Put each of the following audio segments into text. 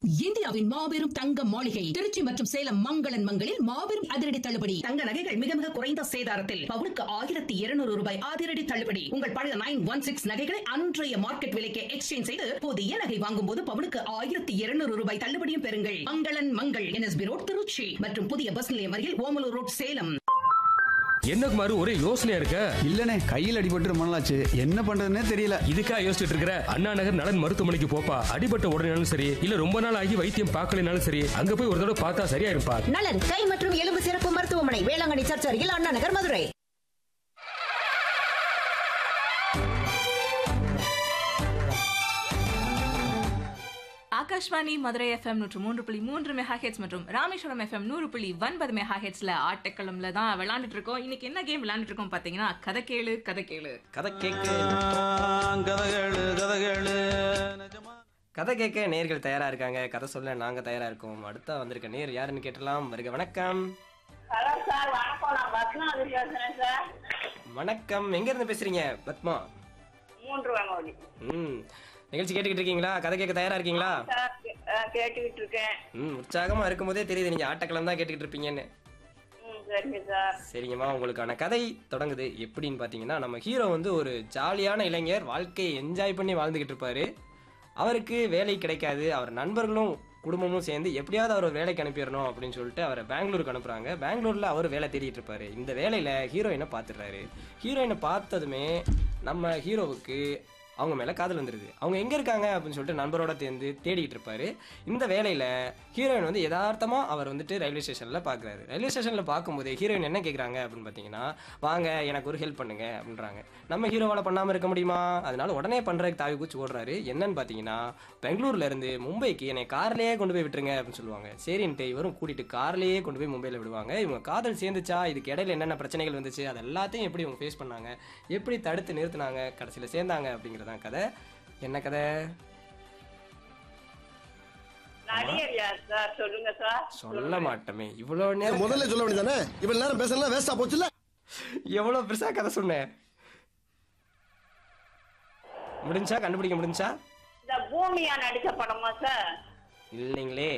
இந்தியாவின் மாபெரும் தங்க மாளிகை திருச்சி மற்றும் சேலம் மங்களன் மங்களில் மாபெரும் அதிரடி தள்ளுபடி தங்க நகைகள் மிக மிக குறைந்த சேதாரத்தில் பவுனுக்கு ஆயிரத்தி இருநூறு ரூபாய் அதிரடி தள்ளுபடி உங்கள் பழைய நைன் ஒன் சிக்ஸ் நகைகளை அன்றைய மார்க்கெட் விலைக்கு எக்ஸ்சேஞ்ச் செய்து புதிய நகை வாங்கும் போது பவுனுக்கு ஆயிரத்தி இருநூறு ரூபாய் தள்ளுபடியும் பெறுங்கள் மங்களன் மங்கள் என்எஸ்பி ரோட் திருச்சி மற்றும் புதிய பஸ் நிலையம் அருகில் ஓமலூர் ரோட் சேலம் என்ன குமாரு ஒரே யோசனையா இருக்க இல்லனே கையில் அடிபட்டு ரொம்ப நாளாச்சு என்ன பண்றதுன்னே தெரியல இதுக்கா யோசிச்சுட்டு இருக்கிற அண்ணா நகர் நலன் மருத்துவமனைக்கு போப்பா அடிபட்ட உடனேனாலும் சரி இல்ல ரொம்ப நாள் ஆகி வைத்தியம் பார்க்கலனாலும் சரி அங்க போய் ஒரு தடவை பார்த்தா சரியா இருப்பா நலன் கை மற்றும் எலும்பு சிறப்பு மருத்துவமனை வேளாங்கண்ணி சர்ச் அருகில் அண்ணா நகர் மதுரை ஆகாஷ்வாணி மதுரை எஃப்எம் நூற்று மூன்று புள்ளி மூன்று மெகா ஹெட்ஸ் மற்றும் ராமேஸ்வரம் எஃப்எம் நூறு புள்ளி ஒன்பது மெகா ஹெட்ஸ்ல ஆட்டக்களம்ல தான் விளையாண்டுட்டு இருக்கோம் இன்னைக்கு என்ன கேம் விளையாண்டுட்டு இருக்கோம் பாத்தீங்கன்னா கதை கேளு கதை கேளு கதை கேட்க கதகளு கதகளு நிஜமா கதை கேட்க நேர்கள் தயாரா இருக்காங்க கதை சொல்ல நாங்க தயாரா இருக்கோம் அடுத்தா வந்திருக்க நேர் யாருன்னு கேட்டலாம் வருக வணக்கம் ஹலோ சார் வணக்கம் நான் பத்மாவதி பேசுறேன் சார் வணக்கம் எங்க இருந்து பேசுறீங்க பத்மா மூன்று வாங்கி ம் நிகழ்ச்சி கேட்டுக்கிட்டு இருக்கீங்களா கதை கேட்க தயாரா இருக்கீங்களா சார் கே- அஹ், கேட்டுக்கிட்டு இருக்கேன் ம் உற்சாகமா இருக்கும்போதே தெரியுது நீங்க ஆட்டக்கிழமை தான் கேட்டுக்கிட்டு இருப்பீங்கன்னு ம் சரிங்க சார் சரிங்கம்மா உங்களுக்கான கதை தொடங்குது எப்படின்னு பார்த்தீங்கன்னா நம்ம ஹீரோ வந்து ஒரு ஜாலியான இளைஞர் வாழ்க்கையை என்ஜாய் பண்ணி வாழ்ந்துகிட்டு இருப்பாரு அவருக்கு வேலை கிடைக்காது அவர் நண்பர்களும் குடும்பமும் சேர்ந்து எப்படியாவது அவர் ஒரு வேலைக்கு அனுப்பிடணும் அப்படின்னு சொல்லிட்டு அவரை பெங்களூருக்கு அனுப்புறாங்க பெங்களூர்ல அவர் வேலை தேடிட்டு இருப்பாரு இந்த வேலையில ஹீரோயினை பார்த்துடுறாரு ஹீரோயினை பார்த்ததுமே நம்ம ஹீரோவுக்கு அவங்க மேல காதல் வந்துருது அவங்க எங்க இருக்காங்க அப்படின்னு சொல்லிட்டு நண்பரோட சேர்ந்து தேடிட்டு இருப்பாரு இந்த வேலையில ஹீரோயின் வந்து யதார்த்தமா அவர் வந்துட்டு ரயில்வே ஸ்டேஷன்ல பாக்குறாரு ரயில்வே ஸ்டேஷன்ல பார்க்கும்போது ஹீரோயின் என்ன கேக்குறாங்க அப்படின்னு பாத்தீங்கன்னா வாங்க எனக்கு ஒரு ஹெல்ப் பண்ணுங்க அப்படின்றாங்க நம்ம ஹீரோவால பண்ணாம இருக்க முடியுமா அதனால உடனே பண்றதுக்கு தாவி கூச்சு ஓடுறாரு என்னன்னு பாத்தீங்கன்னா பெங்களூர்ல இருந்து மும்பைக்கு என்னை கார்லயே கொண்டு போய் விட்டுருங்க அப்படின்னு சொல்லுவாங்க சரின்ட்டு இவரும் கூட்டிட்டு கார்லயே கொண்டு போய் மும்பைல விடுவாங்க இவங்க காதல் சேர்ந்துச்சா இதுக்கு இடையில என்னென்ன பிரச்சனைகள் வந்துச்சு அது எல்லாத்தையும் எப்படி இவங்க ஃபேஸ் பண்ணாங்க எப்படி தடுத்து நிறுத்துனாங்க கடைசியில சேர்ந்தாங்க அப்படிங்கறதான் கதை என்ன கதை நடிகர் யார் சார் சொல்லுங்க சார் சொல்ல மாட்டோமே இவ்வளவு நேரம் முதல்ல சொல்ல வேண்டியதானே இவ்வளவு நேரம் பேசலாம் வேஸ்டா போச்சுல எவ்வளவு பெருசா கதை சொன்னேன் முடிஞ்சா கண்டுபிடிக்க முடிஞ்சா இந்த பூமியா நடிச்ச படமா சார் இல்லைங்களே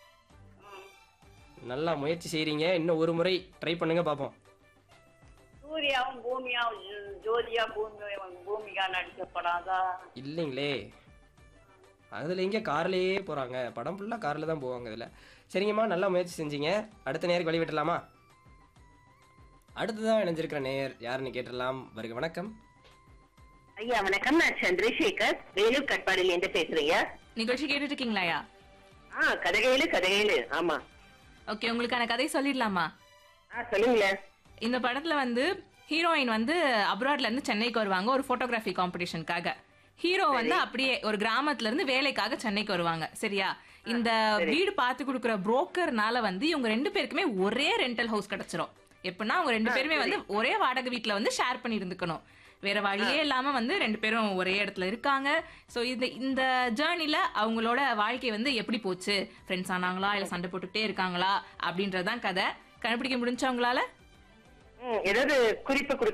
நல்லா முயற்சி செய்றீங்க இன்னும் ஒரு முறை ட்ரை பண்ணுங்க பாப்போம் சூர்யாவும் பூமியாவும் ஜோ- ஜோதியா பூமி பூமிகா நடிச்ச படம் தான் இல்லைங்களே அதுல எங்க கார்லயே போறாங்க படம் ஃபுல்லா கார்ல தான் போவாங்க இதுல சரிங்கம்மா நல்லா முயற்சி செஞ்சீங்க அடுத்த நேருக்கு வழி விட்டுலாமா அடுத்ததான் இணைஞ்சிருக்கிற நேர் யாருன்னு கேட்டுடலாம் வருக வணக்கம் ஐயா வணக்கம் நான் சந்திரசேகர் வேலூர் கட்பாடியில இருந்து பேசுறீங்க நிகழ்ச்சி கேட்டுட்டு இருக்கீங்களாயா ஆ கதகையிலு கதகையிலு ஆமா ஓகே உங்களுக்கான கதை சொல்லிடலாமா ஆ சொல்லுங்களேன் இந்த படத்துல வந்து ஹீரோயின் வந்து அப்ராட்ல இருந்து சென்னைக்கு வருவாங்க ஒரு போட்டோகிராஃபி காம்படிஷனுக்காக ஹீரோ வந்து அப்படியே ஒரு கிராமத்துல இருந்து வேலைக்காக சென்னைக்கு வருவாங்க சரியா இந்த வீடு பார்த்து கொடுக்குற புரோக்கர்னால வந்து இவங்க ரெண்டு பேருக்குமே ஒரே ரெண்டல் ஹவுஸ் கிடைச்சிரும் எப்படின்னா அவங்க ரெண்டு பேருமே வந்து ஒரே வாடகை வீட்ல வந்து ஷேர் பண்ணி இருந்துக்கணும் வேற வழியே இல்லாம வந்து ரெண்டு பேரும் ஒரே இடத்துல இருக்காங்க சோ இந்த இந்த ஜேர்னில அவங்களோட வாழ்க்கை வந்து எப்படி போச்சு ஃப்ரெண்ட்ஸ் ஆனாங்களா இல்ல சண்டை போட்டுக்கிட்டே இருக்காங்களா அப்படின்றதுதான் கதை கண்டுபிடிக்க முடிஞ்சா உங்களால ஏதாவது குறிப்பு